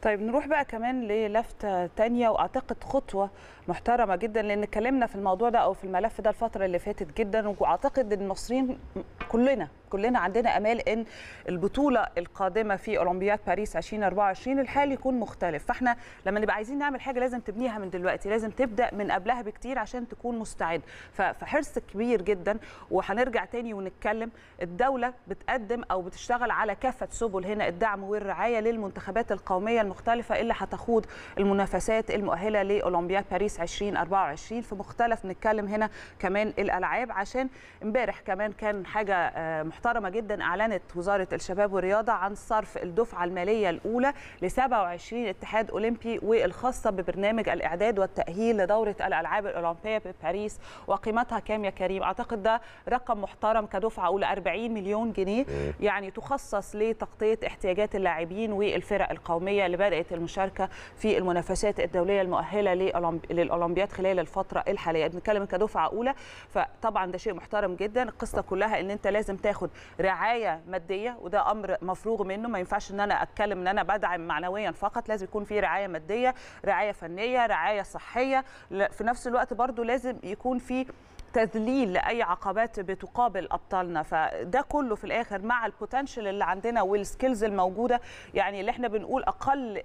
طيب نروح بقى كمان للفتة تانية وأعتقد خطوة محترمة جدا لأن اتكلمنا في الموضوع ده أو في الملف ده الفترة اللي فاتت جدا وأعتقد إن المصريين كلنا كلنا عندنا امال ان البطوله القادمه في اولمبياد باريس 2024 الحال يكون مختلف فاحنا لما نبقى عايزين نعمل حاجه لازم تبنيها من دلوقتي لازم تبدا من قبلها بكتير عشان تكون مستعد فحرص كبير جدا وهنرجع تاني ونتكلم الدوله بتقدم او بتشتغل على كافه سبل هنا الدعم والرعايه للمنتخبات القوميه المختلفه اللي هتخوض المنافسات المؤهله لاولمبياد باريس 2024 في مختلف نتكلم هنا كمان الالعاب عشان امبارح كمان كان حاجه محترمه جدا اعلنت وزاره الشباب والرياضه عن صرف الدفعه الماليه الاولى ل 27 اتحاد اولمبي والخاصه ببرنامج الاعداد والتاهيل لدوره الالعاب الاولمبيه بباريس وقيمتها كام يا كريم اعتقد ده رقم محترم كدفعه اولى 40 مليون جنيه يعني تخصص لتغطيه احتياجات اللاعبين والفرق القوميه اللي بدات المشاركه في المنافسات الدوليه المؤهله للاولمبياد خلال الفتره الحاليه بنتكلم كدفعه اولى فطبعا ده شيء محترم جدا القصه كلها ان انت لازم تاخد رعايه ماديه وده امر مفروغ منه ما ينفعش ان انا اتكلم ان انا بدعم معنويا فقط لازم يكون في رعايه ماديه رعايه فنيه رعايه صحيه في نفس الوقت برضو لازم يكون في تذليل لاي عقبات بتقابل ابطالنا فده كله في الاخر مع البوتنشال اللي عندنا والسكيلز الموجوده يعني اللي احنا بنقول اقل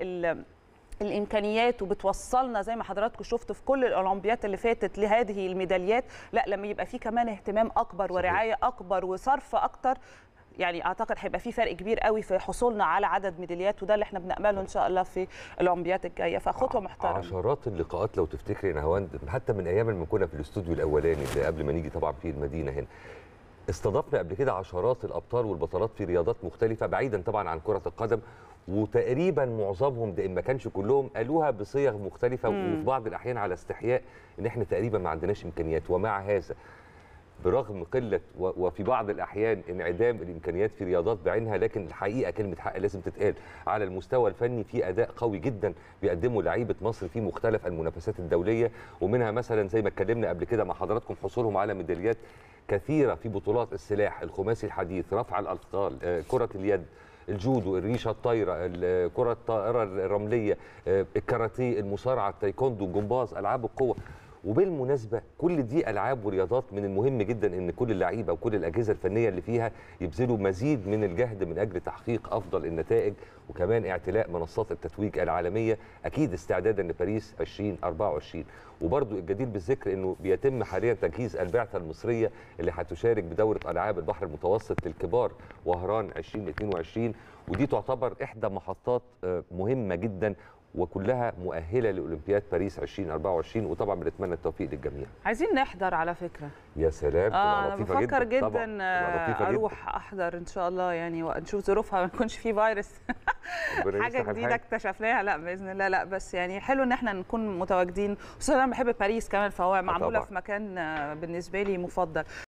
الامكانيات وبتوصلنا زي ما حضراتكم شفتوا في كل الاولمبيات اللي فاتت لهذه الميداليات لا لما يبقى في كمان اهتمام اكبر ورعايه اكبر وصرف اكتر يعني اعتقد هيبقى في فرق كبير قوي في حصولنا على عدد ميداليات وده اللي احنا بنامله ان شاء الله في الاولمبيات الجايه فخطوه محترمه عشرات اللقاءات لو تفتكري نهاوند حتى من ايام ما كنا في الاستوديو الاولاني اللي قبل ما نيجي طبعا في المدينه هنا استضفنا قبل كده عشرات الابطال والبطلات في رياضات مختلفه بعيدا طبعا عن كره القدم وتقريبا معظمهم ده ان ما كانش كلهم قالوها بصيغ مختلفه مم. وفي بعض الاحيان على استحياء ان احنا تقريبا ما عندناش امكانيات ومع هذا برغم قله وفي بعض الاحيان انعدام الامكانيات في رياضات بعينها لكن الحقيقه كلمه حق لازم تتقال على المستوى الفني في اداء قوي جدا بيقدمه لعيبه مصر في مختلف المنافسات الدوليه ومنها مثلا زي ما اتكلمنا قبل كده مع حضراتكم حصولهم على ميداليات كثيره في بطولات السلاح الخماسي الحديث رفع الاثقال كره اليد الجودو الريشه الطايره الكره الطائره الرمليه الكاراتيه المصارعه التايكوندو الجمباز العاب القوه وبالمناسبه كل دي العاب ورياضات من المهم جدا ان كل اللعيبه وكل الاجهزه الفنيه اللي فيها يبذلوا مزيد من الجهد من اجل تحقيق افضل النتائج وكمان اعتلاء منصات التتويج العالميه اكيد استعدادا لباريس 2024 وبرضو الجدير بالذكر انه بيتم حاليا تجهيز البعثه المصريه اللي هتشارك بدوره العاب البحر المتوسط للكبار وهران 2022 ودي تعتبر احدى محطات مهمه جدا وكلها مؤهله لاولمبياد باريس 2024 وطبعا بنتمنى التوفيق للجميع. عايزين نحضر على فكره. يا سلام اه انا بفكر جدا, جداً اروح جداً. احضر ان شاء الله يعني ونشوف ظروفها ما يكونش في فيروس حاجه جديده اكتشفناها لا باذن الله لا بس يعني حلو ان احنا نكون متواجدين خصوصا انا بحب باريس كمان فهو معموله في مكان بالنسبه لي مفضل.